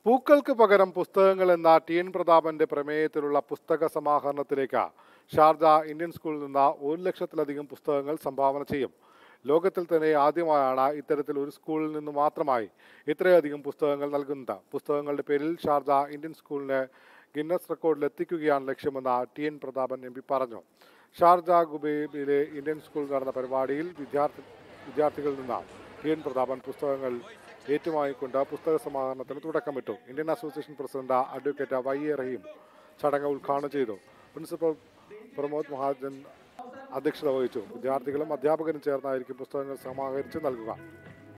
പൂക്കൾക്ക് പകരം പുസ്തകങ്ങൾ എന്ന ടി എൻ പ്രതാപന്റെ പ്രമേയത്തിലുള്ള പുസ്തക സമാഹരണത്തിലേക്ക് ഷാർജ ഇന്ത്യൻ സ്കൂളിൽ നിന്ന് ഒരു ലക്ഷത്തിലധികം പുസ്തകങ്ങൾ സംഭാവന ചെയ്യും ലോകത്തിൽ തന്നെ ആദ്യമായാണ് ഇത്തരത്തിൽ ഒരു സ്കൂളിൽ നിന്ന് മാത്രമായി ഇത്രയധികം പുസ്തകങ്ങൾ നൽകുന്നത് പുസ്തകങ്ങളുടെ പേരിൽ ഷാർജ ഇന്ത്യൻ സ്കൂളിനെ ഗിന്നസ് റെക്കോർഡിൽ എത്തിക്കുകയാണ് ലക്ഷ്യമെന്ന് T N Prathapan M P പറഞ്ഞു ഷാർജ ഗുബൈബിലെ ഇന്ത്യൻ സ്കൂളിൽ നടന്ന പരിപാടിയിൽ വിദ്യാർത്ഥി വിദ്യാർത്ഥികളിൽ നിന്ന് ടി എൻ പ്രതാപൻ പുസ്തകങ്ങൾ ഏറ്റുവാങ്ങിക്കൊണ്ട് പുസ്തക സമാഹരണത്തിന് തുടക്കമിട്ടു Indian association president advocate Y A Rahim ചടങ്ങ് ഉദ്ഘാടനം ചെയ്തു പ്രിൻസിപ്പൽ പ്രമോദ് മഹാജൻ അധ്യക്ഷത വഹിച്ചു വിദ്യാർത്ഥികളും അധ്യാപകരും ചേർന്നായിരിക്കും പുസ്തകങ്ങൾ സമാഹരിച്ച് നൽകുക